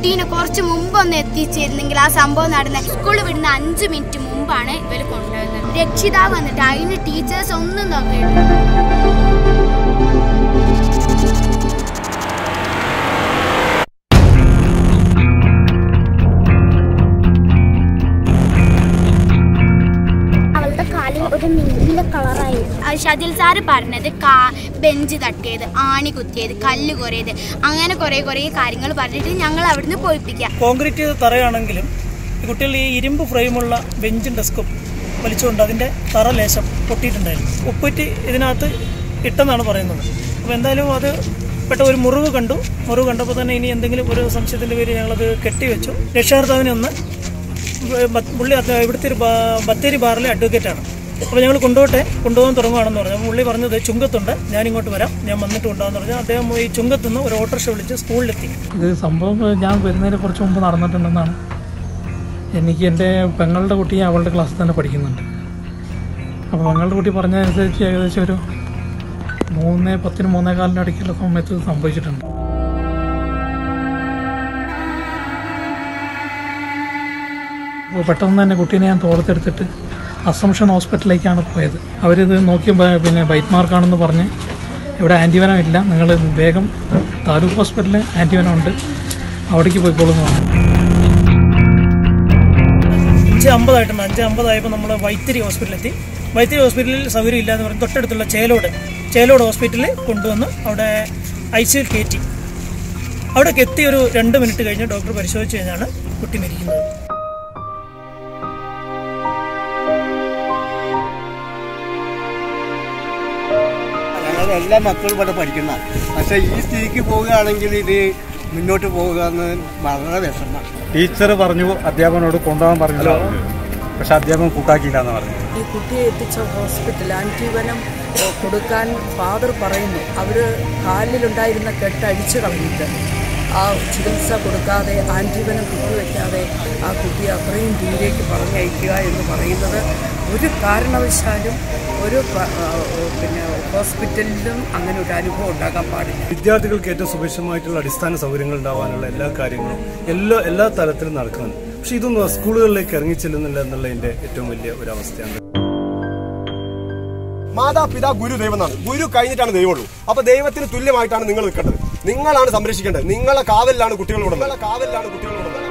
കുട്ടീനെ കുറച്ച് മുമ്പ് ഒന്ന് എത്തിച്ചിരുന്നെങ്കിൽ ആ സംഭവം നടന്ന സ്കൂൾ വിടുന്ന അഞ്ച് മിനിറ്റ് മുമ്പാണ് ഇവർ കൊണ്ടുവന്നത് രക്ഷിതാവ് വന്നിട്ട് അതിന് ടീച്ചേഴ്സ് ഒന്നും നോക്കിയിട്ടില്ല അവളുടെ കാലിൽ ഒരു നീല കളറായി ഷതിൽ സാറ് പറഞ്ഞത് കാ ബെഞ്ച് തട്ടിയത് ആണി കുത്തിയത് കല്ല് കുറയത് അങ്ങനെ കുറേ കുറേ കാര്യങ്ങൾ പറഞ്ഞിട്ട് ഞങ്ങൾ അവിടുന്ന് പോയിപ്പിക്കുക കോൺക്രീറ്റ് ചെയ്ത തറയാണെങ്കിലും ഈ കുട്ടികൾ ഈ ഇരുമ്പ് ഫ്രെയിമുള്ള ബെഞ്ചും ഡെസ്കും വലിച്ചുകൊണ്ട് അതിൻ്റെ തറ ലേശം പൊട്ടിയിട്ടുണ്ടായിരുന്നു ഉപ്പുറ്റി ഇതിനകത്ത് ഇട്ടെന്നാണ് പറയുന്നത് അപ്പോൾ എന്തായാലും അത് പെട്ട ഒരു മുറിവ് കണ്ടു മുറിവ് കണ്ടപ്പോൾ തന്നെ ഇനി എന്തെങ്കിലും ഒരു സംശയത്തിൻ്റെ പേര് ഞങ്ങളത് കെട്ടിവെച്ചു രക്ഷാകർത്താവിനെ ഒന്ന് ബ- പുള്ളി അത് ഇവിടുത്തെ ഒരു ബാ- ബത്തേരി ബാറിലെ അഡ്വക്കേറ്റാണ് അപ്പോൾ ഞങ്ങൾ കൊണ്ടുപോട്ടെ കൊണ്ടുപോകാൻ തുടങ്ങുകയാണെന്ന് പറഞ്ഞു അപ്പോൾ പുള്ളി പറഞ്ഞത് ചുങ്കത്തുണ്ട് ഞാൻ ഇങ്ങോട്ട് വരാം ഞാൻ വന്നിട്ട് കൊണ്ടുപോകാന്ന് പറഞ്ഞു അദ്ദേഹം ഈ ചുങ്കത്തുനിന്ന് ഒരു ഓട്ടോറിക്ഷ വിളിച്ച് സ്കൂളിലെത്തി ഇത് സംഭവം ഞാൻ വരുന്നതിന് കുറച്ച് മുമ്പ് നടന്നിട്ടുണ്ടെന്നാണ് എനിക്ക് എൻ്റെ പെങ്ങളുടെ കുട്ടി അവളുടെ ക്ലാസ്സിൽ തന്നെ പഠിക്കുന്നുണ്ട് അപ്പോൾ പെങ്ങളുടെ കുട്ടി പറഞ്ഞതനുസരിച്ച് ഏകദേശം ഒരു മൂന്ന് പത്തിന് മൂന്നേ കാലിൻ്റെ ഇടയ്ക്കുള്ള സമയത്ത് ഇത് സംഭവിച്ചിട്ടുണ്ട് അപ്പോൾ പെട്ടെന്ന് തന്നെ കുട്ടീനെ ഞാൻ തോർത്തെടുത്തിട്ട് അസംഷൻ ഹോസ്പിറ്റലിലേക്കാണ് പോയത് അവരിത് നോക്കിയപ്പോൾ പിന്നെ ബൈറ്റ് മാർക്കാണെന്ന് പറഞ്ഞ് ഇവിടെ ആൻറ്റിവനം ഇല്ല നിങ്ങൾ വേഗം താലൂക്ക് ഹോസ്പിറ്റലിൽ ആൻറ്റിവനം ഉണ്ട് അവിടേക്ക് പോയിക്കോളൂ എന്ന് പറഞ്ഞു അഞ്ച് അമ്പതായിട്ടുണ്ട് അഞ്ച് അമ്പതായപ്പോൾ നമ്മൾ വൈത്തിരി ഹോസ്പിറ്റലിലെത്തി വൈത്തിരി ഹോസ്പിറ്റലിൽ സൗകര്യം ഇല്ല എന്ന് പറഞ്ഞ് തൊട്ടടുത്തുള്ള ചേലോട് ചേലോട് ഹോസ്പിറ്റലിൽ കൊണ്ടുവന്ന് അവിടെ ഐ സിയിൽ കയറ്റി അവിടേക്ക് എത്തി ഒരു രണ്ട് മിനിറ്റ് കഴിഞ്ഞ് ഡോക്ടർ പരിശോധിച്ച് കഴിഞ്ഞാണ് കുട്ടി മരിക്കുന്നത് ഞങ്ങളുടെ എല്ലാ മക്കളും ഇവിടെ പഠിക്കുന്ന പക്ഷെ ഈ സ്ഥിതിക്ക് പോവുകയാണെങ്കിൽ ഇത് മുന്നോട്ട് പോകുക എന്ന് വളരെ വിഷമമാണ് ടീച്ചർ പറഞ്ഞു അധ്യാപകനോട് കൊണ്ടുപോകാൻ പറഞ്ഞല്ലോ പക്ഷെ അധ്യാപകൻ കൂട്ടാക്കിയില്ല എന്ന് പറഞ്ഞു ഈ കുട്ടിയെ എത്തിച്ച ഹോസ്പിറ്റൽ ആൻറ്റീവനം കൊടുക്കാൻ ഫാദർ പറയുന്നു അവർ കാലിലുണ്ടായിരുന്ന കെട്ട് അഴിച്ചു കളഞ്ഞിട്ട് ആ ചികിത്സ കൊടുക്കാതെ ആൻറ്റീവനം കുത്തിവെക്കാതെ ആ കുട്ടിയെ അത്രയും ദൂരേക്ക് പറഞ്ഞയക്കുക എന്ന് പറയുന്നത് ഒരു കാരണവശാലും ഒരു പ- ആ, പിന്നെ ഹോസ്പിറ്റലിലും അങ്ങനെ ഒരു അനുഭവം ഉണ്ടാകാൻ പാടില്ല വിദ്യാർത്ഥികൾക്ക് ഏറ്റവും സുഭിക്ഷമായിട്ടുള്ള അടിസ്ഥാന സൗകര്യങ്ങൾ ഉണ്ടാവാനുള്ള എല്ലാ കാര്യങ്ങളും എല്ലാ എല്ലാ തലത്തിലും നടക്കുന്നുണ്ട് പക്ഷെ ഇതൊന്നും സ്കൂളുകളിലേക്ക് ഇറങ്ങിച്ചെല്ലുന്നില്ല എന്നുള്ളതിന്റെ ഏറ്റവും വലിയ ഒരു അവസ്ഥയാണ് മാതാപിതാ ഗുരു ദൈവം എന്നാണ് ഗുരു കഴിഞ്ഞിട്ടാണ് ദൈവമുള്ളൂ അപ്പൊ ദൈവത്തിന് തുല്യമായിട്ടാണ് നിങ്ങൾ നിൽക്കേണ്ടത് നിങ്ങളാണ് സംരക്ഷിക്കേണ്ടത് നിങ്ങളെ കാവലിലാണ് കുട്ടികളുള്ളത് നിങ്ങളെ കാവലിലാണ് കുട്ടികളുള്ളത്